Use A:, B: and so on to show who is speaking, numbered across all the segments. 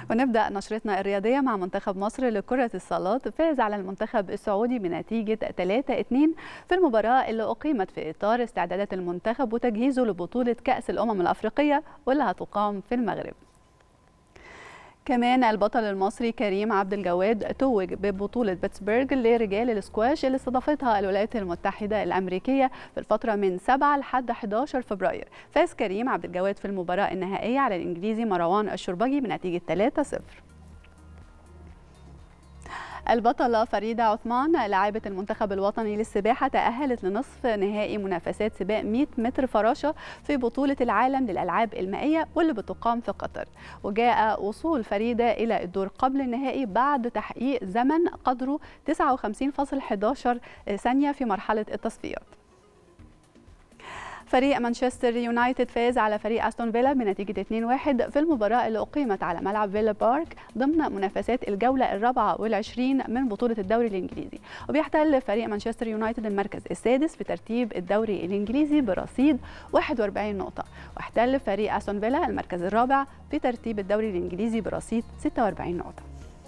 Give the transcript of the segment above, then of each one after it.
A: ونبدأ نشرتنا الرياضية مع منتخب مصر لكرة الصالات فاز على المنتخب السعودي بنتيجة 3-2 في المباراة اللي أقيمت في إطار استعدادات المنتخب وتجهيزه لبطولة كأس الأمم الأفريقية واللي هتقام في المغرب كمان البطل المصري كريم عبد الجواد توج ببطولة بيتسبرغ لرجال السكواش اللي استضافتها الولايات المتحدة الأمريكية في الفترة من 7 لحد 11 فبراير فاز كريم عبد الجواد في المباراة النهائية على الإنجليزي مروان الشربجي بنتيجة 3-0 البطلة فريدة عثمان لاعبة المنتخب الوطني للسباحة تأهلت لنصف نهائي منافسات سباق 100 متر فراشة في بطولة العالم للألعاب المائية واللي بتقام في قطر وجاء وصول فريدة إلى الدور قبل النهائي بعد تحقيق زمن قدره 59.11 ثانية في مرحلة التصفيات فريق مانشستر يونايتد فاز على فريق استون فيلا بنتيجه 2-1 في المباراه اللي اقيمت على ملعب فيلا بارك ضمن منافسات الجوله الرابعه والعشرين من بطوله الدوري الانجليزي وبيحتل فريق مانشستر يونايتد المركز السادس في ترتيب الدوري الانجليزي برصيد 41 نقطه واحتل فريق استون فيلا المركز الرابع في ترتيب الدوري الانجليزي برصيد 46 نقطه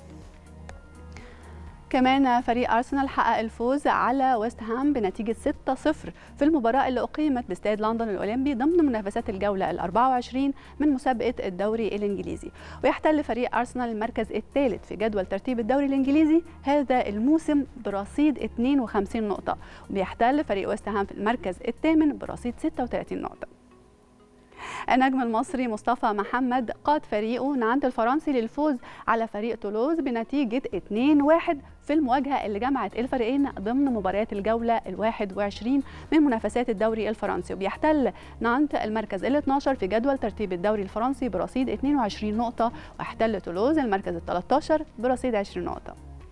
A: كمان فريق أرسنال حقق الفوز على ويست هام بنتيجة 6-0 في المباراة اللي أقيمت باستاد لندن الأولمبي ضمن منافسات الجولة ال 24 من مسابقة الدوري الإنجليزي ويحتل فريق أرسنال المركز الثالث في جدول ترتيب الدوري الإنجليزي هذا الموسم برصيد 52 نقطة وبيحتل فريق ويست هام في المركز الثامن برصيد 36 نقطة النجم المصري مصطفى محمد قاد فريقه نانت الفرنسي للفوز على فريق تولوز بنتيجة 2-1 في المواجهة اللي جمعت الفريقين ضمن مباريات الجولة ال21 من منافسات الدوري الفرنسي وبيحتل نانت المركز ال12 في جدول ترتيب الدوري الفرنسي برصيد 22 نقطة واحتل تولوز المركز ال13 برصيد 20 نقطة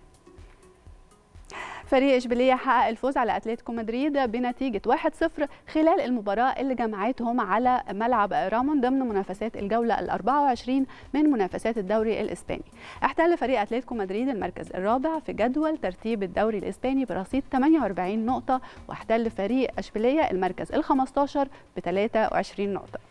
A: فريق اشبيليه حقق الفوز على اتلتيكو مدريد بنتيجه 1-0 خلال المباراه اللي جمعتهم على ملعب رامون ضمن منافسات الجوله ال 24 من منافسات الدوري الاسباني. احتل فريق اتلتيكو مدريد المركز الرابع في جدول ترتيب الدوري الاسباني برصيد 48 نقطه واحتل فريق اشبيليه المركز ال 15 ب 23 نقطه.